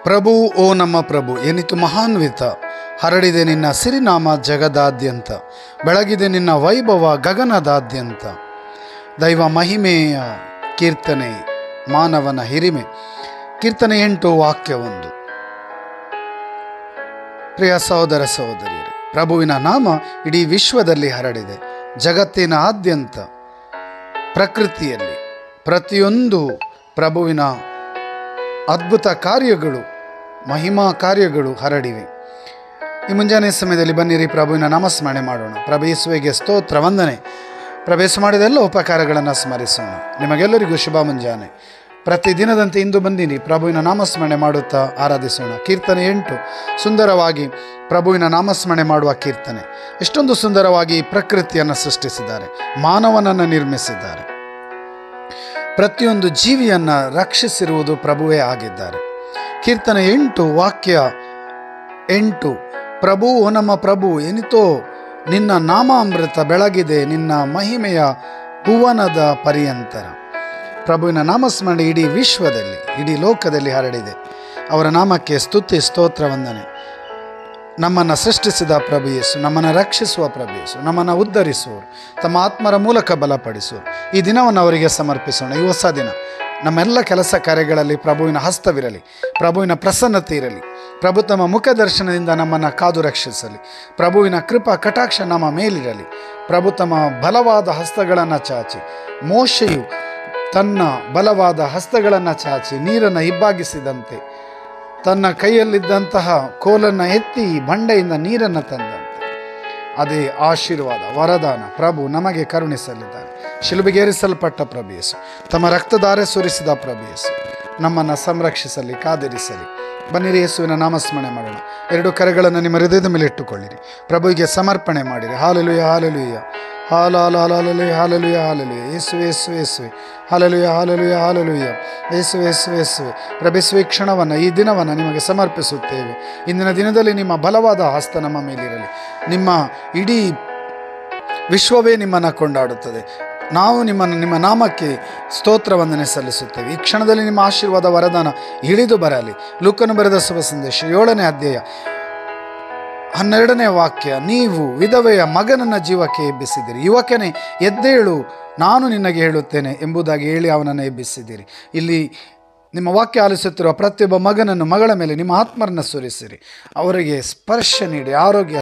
ಪ್ರಭು ಓ ನಮ್ಮ ಪ್ರಭು ಏನಿತು ಮಹಾನ್ವಿತ ಹರಡಿದೆ ನಿನ್ನ ಸಿರಿನಾಮ ಜಗದಾದ್ಯಂತ ಬೆಳಗಿದೆ ನಿನ್ನ ವೈಭವ ಗಗನದಾದ್ಯಂತ ದೈವ ಮಹಿಮೆಯ ಕೀರ್ತನೆ ಮಾನವನ ಹಿರಿಮೆ ಕೀರ್ತನೆ ಎಂಟು ವಾಕ್ಯ ಒಂದು ಪ್ರಿಯ ಸಹೋದರ ಸಹೋದರಿಯರೇ ಪ್ರಭುವಿನ ನಾಮ ಇಡೀ ವಿಶ್ವದಲ್ಲಿ ಹರಡಿದೆ ಜಗತ್ತಿನ ಆದ್ಯಂತ ಪ್ರಕೃತಿಯಲ್ಲಿ ಪ್ರತಿಯೊಂದು ಪ್ರಭುವಿನ ಅದ್ಭುತ ಕಾರ್ಯಗಳು ಮಹಿಮಾ ಕಾರ್ಯಗಳು ಹರಡಿವೆ ಈ ಮುಂಜಾನೆ ಸಮಯದಲ್ಲಿ ಬನ್ನಿರಿ ಪ್ರಭುವಿನ ನಾಮಸ್ಮರಣೆ ಮಾಡೋಣ ಪ್ರಭು ಯೇಸುವಿಗೆ ಸ್ತೋತ್ರ ವಂದನೆ ಪ್ರವೇಶ ಮಾಡಿದ ಎಲ್ಲ ಉಪಕಾರಗಳನ್ನು ಸ್ಮರಿಸೋಣ ನಿಮಗೆಲ್ಲರಿಗೂ ಶುಭ ಮುಂಜಾನೆ ಪ್ರತಿದಿನದಂತೆ ಇಂದು ಬಂದಿನಿ ಪ್ರಭುವಿನ ನಾಮಸ್ಮರಣೆ ಮಾಡುತ್ತಾ ಆರಾಧಿಸೋಣ ಕೀರ್ತನೆ ಎಂಟು ಸುಂದರವಾಗಿ ಪ್ರಭುವಿನ ನಾಮಸ್ಮರಣೆ ಮಾಡುವ ಕೀರ್ತನೆ ಎಷ್ಟೊಂದು ಸುಂದರವಾಗಿ ಈ ಪ್ರಕೃತಿಯನ್ನು ಸೃಷ್ಟಿಸಿದ್ದಾರೆ ಮಾನವನನ್ನು ನಿರ್ಮಿಸಿದ್ದಾರೆ ಪ್ರತಿಯೊಂದು ಜೀವಿಯನ್ನು ರಕ್ಷಿಸಿರುವುದು ಪ್ರಭುವೇ ಆಗಿದ್ದಾರೆ ಕೀರ್ತನೆ ಎಂಟು ವಾಕ್ಯ ಎಂಟು ಪ್ರಭು ಓ ನಮ್ಮ ಪ್ರಭು ಏನಿತೋ ನಿನ್ನ ನಾಮಾಮೃತ ಬೆಳಗಿದೆ ನಿನ್ನ ಮಹಿಮೆಯ ಭುವನದ ಪರ್ಯಂತರ ಪ್ರಭುವಿನ ನಾಮಸ್ಮರಣೆ ಇಡೀ ವಿಶ್ವದಲ್ಲಿ ಇಡೀ ಲೋಕದಲ್ಲಿ ಹರಡಿದೆ ಅವರ ನಾಮಕ್ಕೆ ಸ್ತುತಿ ಸ್ತೋತ್ರ ವಂದನೆ ನಮ್ಮನ್ನು ಸೃಷ್ಟಿಸಿದ ಪ್ರಭು ಯೇಸು ನಮ್ಮನ್ನು ರಕ್ಷಿಸುವ ಪ್ರಭು ಯೇಸು ನಮ್ಮನ್ನು ಉದ್ಧರಿಸುವರು ತಮ್ಮ ಆತ್ಮರ ಮೂಲಕ ಬಲಪಡಿಸುವರು ಈ ದಿನವನ್ನು ಅವರಿಗೆ ಸಮರ್ಪಿಸೋಣ ಈ ಹೊಸ ದಿನ ನಮ್ಮೆಲ್ಲ ಕೆಲಸ ಕಾರ್ಯಗಳಲ್ಲಿ ಪ್ರಭುವಿನ ಹಸ್ತವಿರಲಿ ಪ್ರಭುವಿನ ಪ್ರಸನ್ನತೆ ಇರಲಿ ಪ್ರಭು ತಮ್ಮ ಮುಖದರ್ಶನದಿಂದ ನಮ್ಮನ್ನು ಕಾದು ರಕ್ಷಿಸಲಿ ಪ್ರಭುವಿನ ಕೃಪಾ ಕಟಾಕ್ಷ ನಮ್ಮ ಮೇಲಿರಲಿ ಪ್ರಭು ತಮ್ಮ ಬಲವಾದ ಹಸ್ತಗಳನ್ನು ಚಾಚಿ ಮೋಶೆಯು ತನ್ನ ಬಲವಾದ ಹಸ್ತಗಳನ್ನು ಚಾಚಿ ನೀರನ್ನು ಇಬ್ಬಾಗಿಸಿದಂತೆ ತನ್ನ ಕೈಯಲ್ಲಿದ್ದಂತಹ ಕೋಲನ್ನು ಎತ್ತಿ ಬಂಡೆಯಿಂದ ನೀರನ್ನು ತಂದಂತೆ ಅದೇ ಆಶೀರ್ವಾದ ವರದಾನ ಪ್ರಭು ನಮಗೆ ಕರುಣಿಸಲಿದ್ದಾರೆ ಶಿಲುಬೆಗೇರಿಸಲ್ಪಟ್ಟ ಪ್ರಭೇಸು ತಮ್ಮ ರಕ್ತಧಾರೆ ಸುರಿಸಿದ ಪ್ರಭೇಸು ನಮ್ಮನ್ನು ಸಂರಕ್ಷಿಸಲಿ ಕಾದಿರಿಸಲಿ ಬನ್ನಿರಿ ಯೇಸುವಿನ ನಾಮಸ್ಮರಣೆ ಮಾಡೋಣ ಎರಡು ಕರೆಗಳನ್ನು ನಿಮ್ಮ ಹೃದಯದ ಮೇಲೆ ಇಟ್ಟುಕೊಳ್ಳಿರಿ ಪ್ರಭುವಿಗೆ ಸಮರ್ಪಣೆ ಮಾಡಿರಿ ಹಾಲಲುಯ ಹಾಲಲುಯ ಹಾಲ ಹಾಲ ಹಾಲಲುಯ ಹಾಲಲುಯ ಹಾಲಲುಯ ಯೇಸು ಯೇಸು ಯೇಸುವೆ ಹಾಲಲುಯ ಹಾಲಲುಯ ಹಾಲಲುಯ ಯೇಸು ಯೇಸು ಯೇಸುವೆ ಪ್ರಭೇಸುವ ಈ ಕ್ಷಣವನ್ನು ಈ ದಿನವನ್ನು ನಿಮಗೆ ಸಮರ್ಪಿಸುತ್ತೇವೆ ಇಂದಿನ ದಿನದಲ್ಲಿ ನಿಮ್ಮ ಬಲವಾದ ಹಸ್ತ ನಮ್ಮ ಮೇಲಿರಲಿ ನಿಮ್ಮ ಇಡೀ ವಿಶ್ವವೇ ನಿಮ್ಮನ್ನು ಕೊಂಡಾಡುತ್ತದೆ ನಾವು ನಿಮ್ಮನ್ನು ನಿಮ್ಮ ನಾಮಕ್ಕೆ ಸ್ತೋತ್ರ ವಂದನೆ ಸಲ್ಲಿಸುತ್ತೇವೆ ಈ ಕ್ಷಣದಲ್ಲಿ ನಿಮ್ಮ ಆಶೀರ್ವಾದ ವರದಾನ ಇಳಿದು ಬರಲಿ ಲೂಕನು ಬರೆದ ಶುಭ ಸಂದೇಶ ಏಳನೇ ಅಧ್ಯಾಯ ಹನ್ನೆರಡನೇ ವಾಕ್ಯ ನೀವು ವಿಧವೆಯ ಮಗನನ್ನ ಜೀವಕ್ಕೆ ಎಬ್ಬಿಸಿದಿರಿ ಯುವಕನೇ ಎದ್ದೇಳು ನಾನು ನಿನಗೆ ಹೇಳುತ್ತೇನೆ ಎಂಬುದಾಗಿ ಹೇಳಿ ಅವನನ್ನು ಎಬ್ಬಿಸಿದಿರಿ ಇಲ್ಲಿ ನಿಮ್ಮ ವಾಕ್ಯ ಆಲಿಸುತ್ತಿರುವ ಪ್ರತಿಯೊಬ್ಬ ಮಗನನ್ನು ಮಗಳ ಮೇಲೆ ನಿಮ್ಮ ಆತ್ಮರನ್ನು ಸುರಿಸಿರಿ ಅವರಿಗೆ ಸ್ಪರ್ಶ ನೀಡಿ ಆರೋಗ್ಯ